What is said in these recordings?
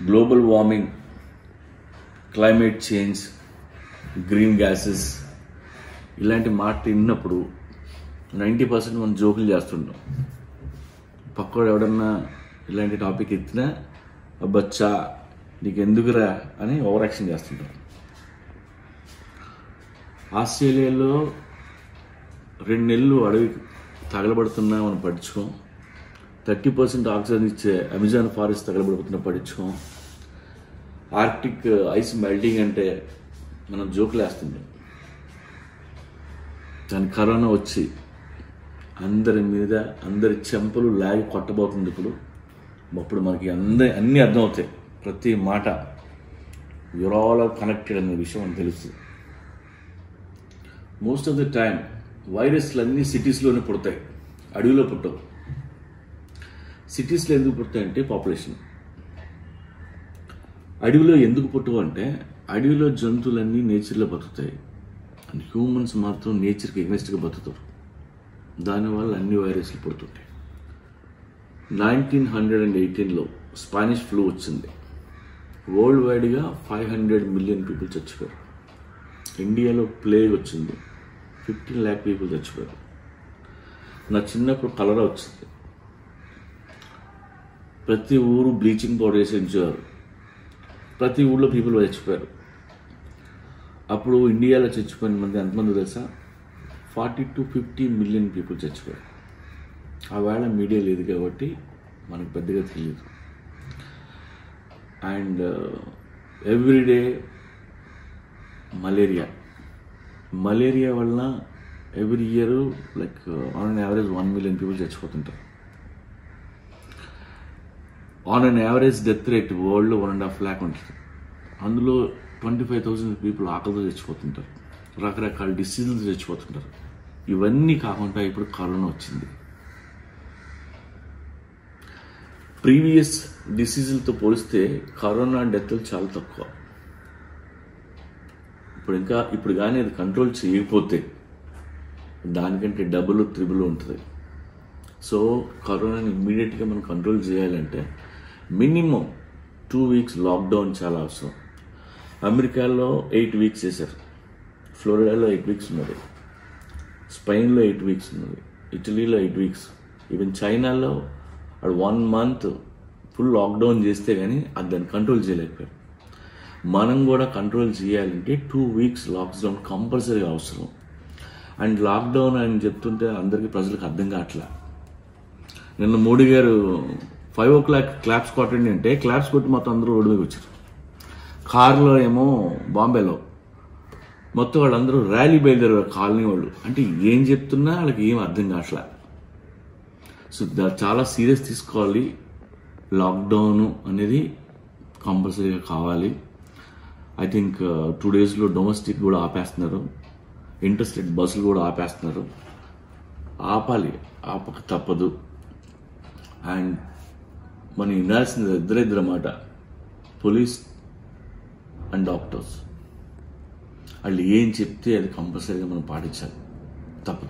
global warming climate change green gases ఇలాంటి మాట విన్నప్పుడు నైంటీ పర్సెంట్ మనం జోకులు చేస్తుంటాం పక్కోడు ఎవడన్నా ఇలాంటి టాపిక్ ఎత్తినా అబ్బచ్చా నీకు ఎందుకురా అని ఓవర్ యాక్షన్ చేస్తుంటాం ఆస్ట్రేలియాలో రెండు నెలలు అడవి తగలబడుతున్నా మనం పట్టించుకోం థర్టీ పర్సెంట్ ఆక్సిజన్ ఇచ్చే అమెజాన్ ఫారెస్ట్ తగలబడుతున్నా పట్టించుకోం ఆర్క్టిక్ ఐస్ మెల్టింగ్ అంటే మనం జోకులు వేస్తుంటాం దాని కరోనా వచ్చి అందరి మీద అందరి చెంపలు లాగి కొట్టబోతుంది ఇప్పుడు అప్పుడు మనకి అందరి అన్నీ అర్థమవుతాయి ప్రతి మాట యువర్ ఆల్ ఆర్ కనెక్టెడ్ అనే విషయం మనకు తెలుస్తుంది మోస్ట్ ఆఫ్ ద టైం వైరస్లు అన్నీ సిటీస్లోనే పుడతాయి అడవిలో పుట్టవు సిటీస్లో ఎందుకు పుడతాయంటే పాపులేషన్ అడవిలో ఎందుకు పుట్టవు అంటే అడవిలో జంతువులన్నీ నేచర్లో బతుకుతాయి అండ్ హ్యూమన్స్ మాత్రం నేచర్కి ఎగ్నెస్ట్గా బతుకుతారు దానివల్ల అన్ని వైరస్లు పుడుతుంటాయి నైన్టీన్ హండ్రెడ్ అండ్ ఎయిటీన్లో స్పానిష్ ఫ్లూ వచ్చింది వరల్డ్ వైడ్గా ఫైవ్ హండ్రెడ్ మిలియన్ పీపుల్ చచ్చిపోయారు ఇండియాలో ప్లేగ్ వచ్చింది ఫిఫ్టీన్ ల్యాక్ పీపుల్ చచ్చిపోయారు నా చిన్నప్పుడు కలరా వచ్చింది ప్రతి ఊరు బ్లీచింగ్ పౌడర్ వేసి ఉంచేవారు ప్రతి ఊళ్ళో పీపుల్ చచ్చిపోయారు అప్పుడు ఇండియాలో చచ్చిపోయిన మంది ఎంతమంది తెలుసా forty to fifty million people చచ్చిపోయారు ఆ వేళ మీడియా లేదు కాబట్టి మనకు పెద్దగా తెలియదు అండ్ ఎవ్రీడే మలేరియా మలేరియా వలన every year like on an average one million people చచ్చిపోతుంటారు on an average death rate వరల్డ్లో వన్ అండ్ హాఫ్ ల్యాక్ ఉంటుంది అందులో ట్వంటీ ఫైవ్ థౌసండ్ పీపుల్ ఆకలితో చచ్చిపోతుంటారు రకరకాల డిసీజులు చచ్చిపోతుంటారు ఇవన్నీ కాకుండా ఇప్పుడు కరోనా వచ్చింది ప్రీవియస్ డిసీజులతో పోలిస్తే కరోనా డెత్లు చాలా తక్కువ ఇప్పుడు ఇంకా ఇప్పుడు కానీ అది కంట్రోల్ చేయకపోతే దానికంటే డబుల్ త్రిబుల్ ఉంటుంది సో కరోనాని ఇమ్మీడియట్గా మనం కంట్రోల్ చేయాలంటే మినిమం టూ వీక్స్ లాక్డౌన్ చాలా అవసరం అమెరికాలో ఎయిట్ వీక్స్ చేశారు ఫ్లోరిడాలో ఎయిట్ వీక్స్ ఉన్నది స్పెయిన్లో ఎయిట్ వీక్స్ ఉన్నది ఇటలీలో ఎయిట్ వీక్స్ ఈవెన్ చైనాలో వాడు వన్ మంత్ ఫుల్ లాక్డౌన్ చేస్తే కానీ అది దాన్ని కంట్రోల్ చేయలేకపోయారు మనం కూడా కంట్రోల్ చేయాలంటే టూ వీక్స్ లాక్డౌన్ కంపల్సరీగా అవసరం అండ్ లాక్డౌన్ అని చెప్తుంటే అందరికీ ప్రజలకు అర్థం కావట్లా నిన్న మోడీ గారు ఫైవ్ ఓ క్లాక్ క్లాప్స్ కొట్టండి అంటే క్లాప్స్ కొట్టి మొత్తం అందరూ రోడ్డు మీద వచ్చారు కారులో ఏమో బాంబేలో మొత్తం వాళ్ళందరూ ర్యాలీ బయలుదేరారు కాలనీ వాళ్ళు అంటే ఏం చెప్తున్నా వాళ్ళకి ఏం అర్థం కావట్లా సో దా చాలా సీరియస్ తీసుకోవాలి లాక్డౌన్ అనేది కంపల్సరీగా కావాలి ఐ థింక్ టూ డేస్లో డొమెస్టిక్ కూడా ఆపేస్తున్నారు ఇంటర్స్టేట్ బస్సులు కూడా ఆపేస్తున్నారు ఆపాలి ఆపక తప్పదు అండ్ మనం వినాల్సింది ఇద్దరే ఇద్దరు మాట పోలీస్ అండ్ డాక్టర్స్ వాళ్ళు ఏం చెప్తే అది కంపల్సరీగా మనం పాటించాలి తప్పదు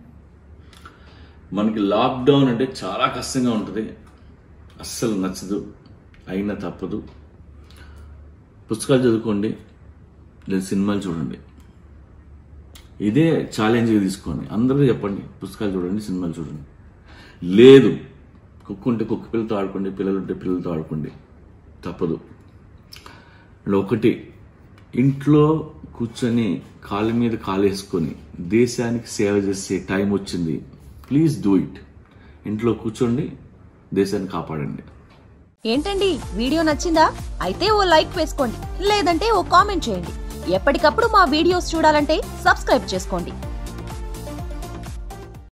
మనకి లాక్డౌన్ అంటే చాలా కష్టంగా ఉంటుంది అస్సలు నచ్చదు అయినా తప్పదు పుస్తకాలు చదువుకోండి లేదా సినిమాలు చూడండి ఇదే ఛాలెంజ్గా తీసుకోండి అందరూ చెప్పండి పుస్తకాలు చూడండి సినిమాలు చూడండి లేదు కుక్క ఉంటే కుక్క పిల్లలతో ఆడుకోండి పిల్లలు ఉంటే పిల్లలతో ఆడుకోండి తప్పదు అండ్ ఒకటి ఇంట్లో కూర్చొని కాలు మీద కాలేసుకొని దేశానికి సేవ చేసే టైం వచ్చింది ప్లీజ్ డూ ఇట్ ఇంట్లో కూర్చోండి దేశాన్ని కాపాడండి ఏంటండి వీడియో నచ్చిందా అయితే ఓ లైక్ వేసుకోండి లేదంటే ఓ కామెంట్ చేయండి ఎప్పటికప్పుడు మా వీడియోస్ చూడాలంటే సబ్స్క్రైబ్ చేసుకోండి